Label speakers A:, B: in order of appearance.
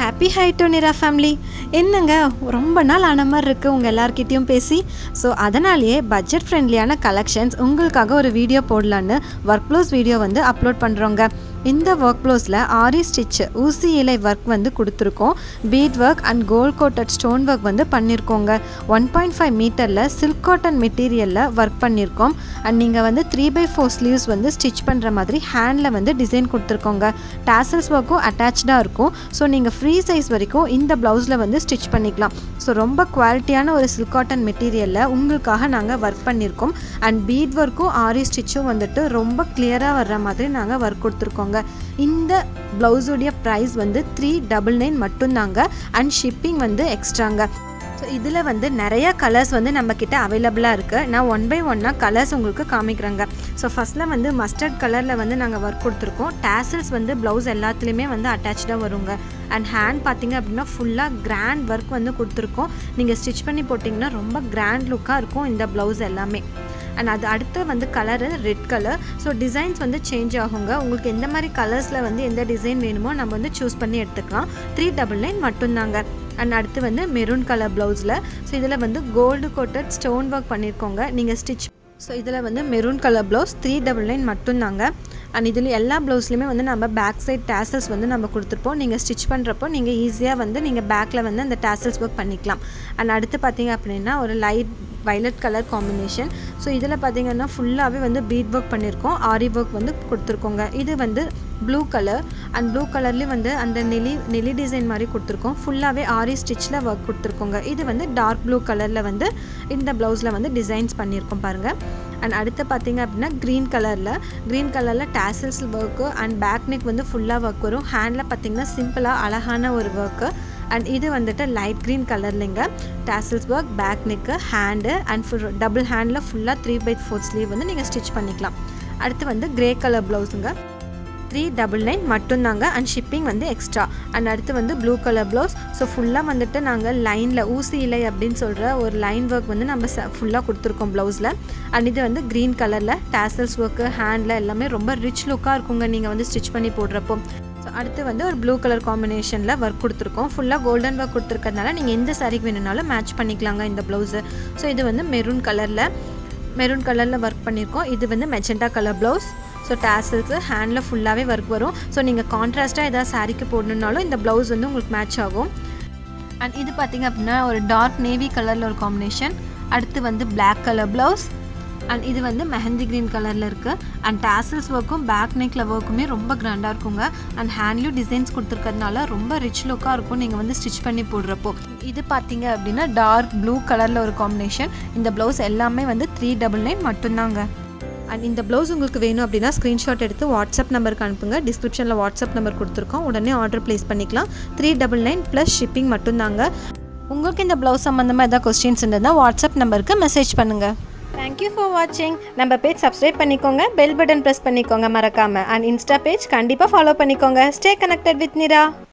A: happy hi to Nira family என்னங்க ரொம்ப நாள் ஆன மாதிரி இருக்குது உங்கள் எல்லார்கிட்டேயும் பேசி ஸோ அதனாலேயே பட்ஜெட் ஃப்ரெண்ட்லியான கலெக்ஷன்ஸ் உங்களுக்காக ஒரு வீடியோ போடலான்னு ஒர்க் ப்ளவுஸ் வீடியோ வந்து அப்லோட் பண்ணுறோங்க இந்த ஒர்க் ப்ளவுஸில் ஆரி ஸ்டிச்சு ஊசி இலை ஒர்க் வந்து கொடுத்துருக்கோம் bead work and gold coated stone work வந்து பண்ணியிருக்கோங்க ஒன் பாயிண்ட் ஃபைவ் மீட்டரில் சில்க் காட்டன் மெட்டீரியலில் ஒர்க் பண்ணியிருக்கோம் அண்ட் நீங்கள் வந்து த்ரீ பை ஃபோர் ஸ்லீவ்ஸ் வந்து ஸ்டிச் பண்ணுற மாதிரி ஹேண்டில் வந்து டிசைன் கொடுத்துருக்கோங்க டாசல்ஸ் ஒர்க்கும் அட்டாச்சாக இருக்கும் ஸோ நீங்கள் ஃப்ரீ சைஸ் வரைக்கும் இந்த ப்ளவுஸில் வந்து ஸ்டிச் பண்ணிக்கலாம் ஸோ ரொம்ப குவாலிட்டியான ஒரு சில்க் காட்டன் மெட்டீரியலில் உங்களுக்காக நாங்கள் ஒர்க் பண்ணியிருக்கோம் அண்ட் பீட் ஒர்க்கும் ஆரி ஸ்டிச்சும் வந்துட்டு ரொம்ப கிளியராக வர்ற மாதிரி நாங்கள் ஒர்க் கொடுத்துருக்கோங்க இந்த ப்ளவுஸுடைய ப்ரைஸ் வந்து த்ரீ டபுள் நைன் மட்டும்தாங்க அண்ட் ஷிப்பிங் வந்து எக்ஸ்ட்ராங்க ஸோ இதில் வந்து நிறைய கலர்ஸ் வந்து நம்மக்கிட்ட அவைலபிளாக இருக்குது நான் ஒன் பை ஒன்னாக கலர்ஸ் உங்களுக்கு காமிக்கிறேங்க ஸோ ஃபஸ்ட்டில் வந்து மஸ்டர்ட் கலரில் வந்து நாங்கள் ஒர்க் கொடுத்துருக்கோம் டேசல்ஸ் வந்து ப்ளவுஸ் எல்லாத்துலேயுமே வந்து அட்டாச்சாக வருங்க அண்ட் ஹேண்ட் பார்த்தீங்க அப்படின்னா ஃபுல்லாக கிராண்ட் ஒர்க் வந்து கொடுத்துருக்கோம் நீங்கள் ஸ்டிச் பண்ணி போட்டிங்கன்னா ரொம்ப கிராண்ட் லுக்காக இருக்கும் இந்த ப்ளவுஸ் எல்லாமே அண்ட் அது அடுத்து வந்து colour red colour so designs வந்து சேஞ்ச் ஆகுங்க உங்களுக்கு எந்த மாதிரி கலர்ஸில் வந்து எந்த டிசைன் வேணுமோ நம்ம வந்து சூஸ் பண்ணி எடுத்துக்கலாம் த்ரீ டபுள் நைன் மட்டும்தாங்க அண்ட் அடுத்து வந்து மெரூன் கலர் ப்ளவுஸில் ஸோ இதில் வந்து கோல்டு கோட்டட் ஸ்டோன் ஒர்க் பண்ணியிருக்கோங்க நீங்கள் ஸ்டிச் ஸோ இதில் வந்து maroon colour blouse three double nine மட்டும்தாங்க அண்ட் இதில் எல்லா ப்ளவுஸ்லையுமே வந்து நம்ம பேக் சைட் டேசல்ஸ் வந்து நம்ம கொடுத்துருப்போம் நீங்கள் ஸ்டிச் பண்ணுறப்போ நீங்கள் ஈஸியாக வந்து நீங்கள் பேக்கில் வந்து அந்த டேசல்ஸ் ஒர்க் பண்ணிக்கலாம் அண்ட் அடுத்து பார்த்தீங்க அப்படின்னா ஒரு light violet colour combination so இதில் பார்த்தீங்கன்னா ஃபுல்லாகவே வந்து பீட் ஒர்க் பண்ணியிருக்கோம் ஆரி ஒர்க் வந்து கொடுத்துருக்கோங்க இது வந்து ப்ளூ கலர் அண்ட் ப்ளூ கலர்லேயும் வந்து அந்த நெலி நெலி டிசைன் மாதிரி கொடுத்துருக்கோம் ஃபுல்லாகவே ஆரி ஸ்டிச்சில் ஒர்க் கொடுத்துருக்கோங்க இது வந்து டார்க் ப்ளூ கலரில் வந்து இந்த ப்ளவுஸில் வந்து டிசைன்ஸ் பண்ணியிருக்கோம் பாருங்கள் அண்ட் அடுத்து பார்த்தீங்க அப்படின்னா க்ரீன் கலரில் க்ரீன் கலரில் tassels work and back neck வந்து ஃபுல்லாக ஒர்க் வரும் ஹேண்டில் பார்த்தீங்கன்னா சிம்பிளாக அழகான ஒரு ஒர்க்கு அண்ட் இது வந்துட்டு லைட் க்ரீன் கலர்லிங்க tassels work back neck hand and full double handle ஃபுல்லாக த்ரீ பை ஃபோர் ஸ்லீவ் வந்து நீங்கள் ஸ்டிச் பண்ணிக்கலாம் அடுத்து வந்து க்ரே கலர் ப்ளவுஸுங்க த்ரீ டபுள் நைன் மட்டும்தாங்க அண்ட் ஷிப்பிங் வந்து எக்ஸ்ட்ரா அண்ட் அடுத்து வந்து ப்ளூ கலர் ப்ளவுஸ் ஸோ ஃபுல்லாக வந்துட்டு நாங்கள் லைனில் ஊசி இலை அப்படின்னு சொல்கிற ஒரு லைன் ஒர்க் வந்து நம்ம ச ஃபுல்லாக கொடுத்துருக்கோம் ப்ளவுஸில் அண்ட் இது வந்து க்ரீன் கலரில் டேசல்ஸ் ஒர்க்கு ஹேண்டில் எல்லாமே ரொம்ப ரிச் லுக்காக இருக்குங்க நீங்கள் வந்து ஸ்டிச் பண்ணி போடுறப்போ ஸோ அடுத்து வந்து ஒரு ப்ளூ கலர் காம்பினேஷனில் ஒர்க் கொடுத்துருக்கோம் ஃபுல்லாக கோல்டன் ஒர்க் கொடுத்துருக்கறதுனால நீங்கள் எந்த சாரிக்கு வேணுனாலும் மேட்ச் பண்ணிக்கலாங்க இந்த ப்ளவுஸு ஸோ இது வந்து மெரூன் கலரில் மெரூன் கலரில் ஒர்க் பண்ணியிருக்கோம் இது வந்து magenta colour blouse so tassels handle ஃபுல்லாகவே ஒர்க் வரும் ஸோ நீங்கள் கான்ட்ராஸ்ட்டாக எதாவது சாரிக்கு போடணுன்னாலும் இந்த ப்ளவுஸ் வந்து உங்களுக்கு மேட்ச் ஆகும் அண்ட் இது பார்த்திங்க அப்படின்னா ஒரு டார்க் நேவி கலரில் ஒரு காம்பினேஷன் அடுத்து வந்து பிளாக் கலர் ப்ளவுஸ் அண்ட் இது வந்து மெஹந்தி க்ரீன் கலரில் இருக்குது அண்ட் டேசல்ஸ் ஒர்க்கும் பேக் நெக்கில் ஒர்க்குமே ரொம்ப கிராண்டாக இருக்குங்க அண்ட் ஹேண்ட்லேயும் டிசைன்ஸ் கொடுத்துருக்கறதுனால ரொம்ப ரிச் லுக்காக இருக்கும் நீங்கள் வந்து ஸ்டிச் பண்ணி போடுறப்போ இது பார்த்தீங்க அப்படின்னா டார்க் ப்ளூ கலரில் ஒரு காம்பினேஷன் இந்த ப்ளவுஸ் எல்லாமே வந்து த்ரீ டபுள் நைன் மட்டும்தாங்க அண்ட் இந்த ப்ளவுஸ் உங்களுக்கு வேணும் அப்படின்னா ஸ்க்ரீன்ஷாட் எடுத்து வாட்ஸ்அப் நம்பருக்கு அனுப்புங்க டிஸ்கிரிப்ஷனில் வாட்ஸ்அப் நம்பர் கொடுத்துருக்கோம் உடனே ஆர்டர் ப்ளேஸ் பண்ணிக்கலாம் three double nine plus shipping மட்டும்தாங்க உங்களுக்கு இந்த ப்ளவுஸ் சம்மந்தமாக எதாவது கொஸ்டின்ஸ் இருந்ததுன்னா வாட்ஸ்அப் நம்பருக்கு மெசேஜ் பண்ணுங்கள் தேங்க்யூ ஃபார் வாட்சிங் நம்ம பேஜ் சப்ஸ்கிரைப் பண்ணிக்கோங்க பெல் பட்டன் ப்ரெஸ் பண்ணிக்கோங்க மறக்காமல் அண்ட் இன்ஸ்டா பேஜ் கண்டிப்பாக ஃபாலோ பண்ணிக்கோங்க ஸ்டே கனெக்டட் வித் நிரா